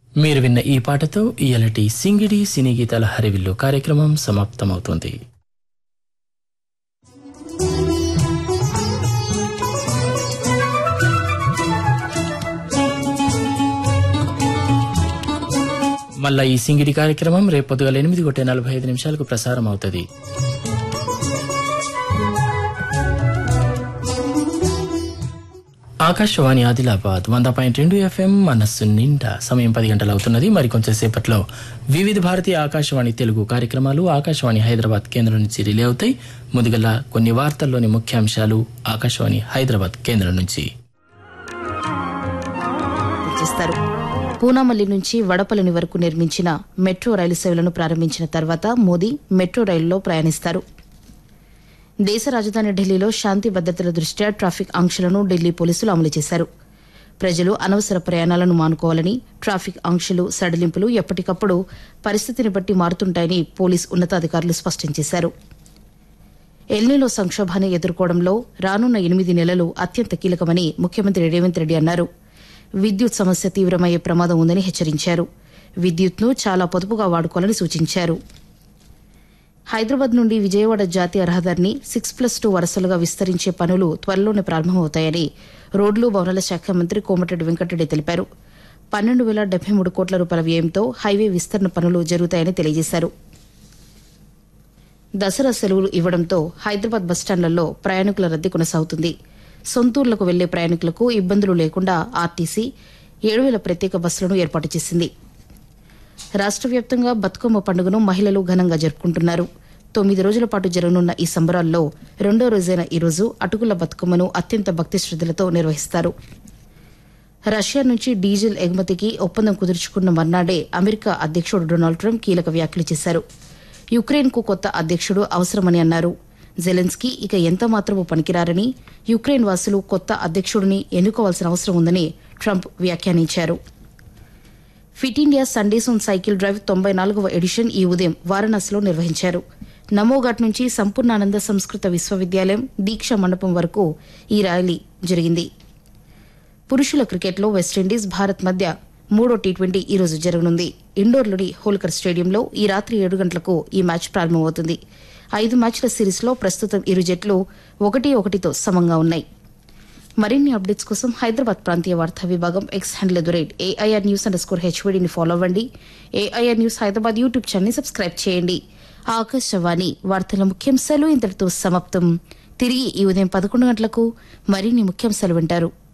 మీరు విన్న ఈ పాటతో ఇయలటి సింగిడి సినీ గీతాల హరివిల్లు కార్యక్రమం సమాప్తమవుతుంది మళ్ళా ఈ సింగిడి కార్యక్రమం రేపు పొద్దుగల ఎనిమిది కొట్టే నలభై ఐదు నిమిషాలకు ప్రసారం అవుతుంది ఆకాశవాణి ఆదిలాబాద్ వంద పాయింట్ రెండు ఎఫ్ఎం మనస్సు నిండా సమయం పది గంటలు అవుతున్నది మరి కొంచెం సేపట్లో వివిధ భారతీయ ఆకాశవాణి తెలుగు కార్యక్రమాలు ఆకాశవాణి హైదరాబాద్ కేంద్రం నుంచి రిలే అవుతాయి ముందుగల కొన్ని వార్తల్లోని ముఖ్యాంశాలు ఆకాశవాణి హైదరాబాద్ కేంద్రం నుంచి చేస్తారు పూనామల్లి నుంచి వడపల్లిని వరకు నిర్మించిన మెట్రో రైలు సేవలను ప్రారంభించిన తర్వాత మోదీ మెట్రో రైలులో ప్రయాణిస్తారు దేశ రాజధాని ఢిల్లీలో శాంతి భద్రతల దృష్ట్యా ట్రాఫిక్ ఆంక్షలను ఢిల్లీ పోలీసులు అమలు చేశారు ప్రజలు అనవసర ప్రయాణాలను మానుకోవాలని ట్రాఫిక్ ఆంక్షలు సడలింపులు ఎప్పటికప్పుడు పరిస్థితిని బట్టి మారుతుంటాయని పోలీస్ ఉన్నతాధికారులు స్పష్టం చేశారు ఎల్నిలో సంక్షోభాన్ని ఎదుర్కోవడంలో రానున్న ఎనిమిది నెలలు అత్యంత కీలకమని ముఖ్యమంత్రి రేవంత్ రెడ్డి అన్నారు విద్యుత్ సమస్య తీవ్రమయ్యే ప్రమాదం ఉందని హెచ్చరించారు విద్యుత్ను చాలా పొదుపుగా వాడుకోవాలని సూచించారు హైదరాబాద్ నుండి విజయవాడ జాతీయ రహదారిని సిక్స్ ప్లస్ టూ వరుసలుగా విస్తరించే పనులు త్వరలోనే ప్రారంభమవుతాయని రోడ్లు భవనాల శాఖ మంత్రి కోమటిరెడ్డి వెంకటరెడ్డి తెలిపారు పన్నెండు వేల డెబ్బై మూడు కోట్ల రూపాయల వ్యయంతో హైవే విస్తరణ పనులు జరుగుతాయని తెలియజేశారు దసరా సెలవులు ఇవ్వడంతో హైదరాబాద్ బస్టాండ్లలో ప్రయాణికుల రద్దీ కొనసాగుతుంది సొంతూర్లకు వెళ్లే ప్రయాణికులకు ఇబ్బందులు లేకుండా ఆర్టీసీ ఏడు వేల ప్రత్యేక బస్సులను ఏర్పాటు చేసింది రాష్ట్ర వ్యాప్తంగా బతుకమ్మ పండుగను మహిళలు ఘనంగా జరుపుకుంటున్నారు తొమ్మిది రోజుల పాటు జరగనున్న ఈ సంబరాల్లో రెండో రోజైన ఈ రోజు అటుకుల బతుకమ్మను అత్యంత భక్తి శ్రద్దలతో నిర్వహిస్తారు రష్యా నుంచి డీజిల్ ఎగుమతికి ఒప్పందం కుదుర్చుకున్న మర్నాడే అమెరికా అధ్యక్షుడు డొనాల్డ్ ట్రంప్ కీలక వ్యాఖ్యలు చేశారు యుక్రెయిన్కు కొత్త అధ్యక్షుడు అవసరమని అన్నారు జెలెన్స్కీ ఇక ఎంత మాత్రమూ పనికిరారని యుక్రెయిన్ వాసులు కొత్త అధ్యక్షుడిని ఎన్నుకోవాల్సిన అవసరం ఉందని ట్రంప్ వ్యాఖ్యానించారు fit India Sundays on cycle drive తొంభై నాలుగవ ఎడిషన్ ఈ ఉదయం వారణాసిలో నిర్వహించారు నమోఘాట్ నుంచి సంపూర్ణానంద సంస్కృత విశ్వవిద్యాలయం దీక్ష మండపం వరకు ఈ ర్యాలీ జరిగింది పురుషుల క్రికెట్లో వెస్టిండీస్ భారత్ మధ్య మూడో టీ ట్వంటీ ఈ రోజు జరగనుంది ఇండోర్లోని హోల్కర్ స్టేడియంలో ఈ రాత్రి ఏడు గంటలకు ఈ మ్యాచ్ ప్రారంభమవుతుంది ఐదు మ్యాచ్ల సిరీస్లో ప్రస్తుతం ఇరు జట్లు ఒకటి ఒకటితో సమంగా ఉన్నాయి మరిన్ని అప్డేట్స్ కోసం హైదరాబాద్ ప్రాంతీయ వార్తా విభాగం X handle at the rate AIR news under score follow అవ్వండి ఏఐఆర్ న్యూస్ హైదరాబాద్ యూట్యూబ్ ఛానల్ని సబ్స్క్రైబ్ చేయండి ఆకాశవాణి వార్తల ముఖ్యాంశాలు ఇంతటితో సమాప్తం తిరిగి ఈ ఉదయం పదకొండు గంటలకు మరిన్ని ముఖ్యాంశాలు వింటారు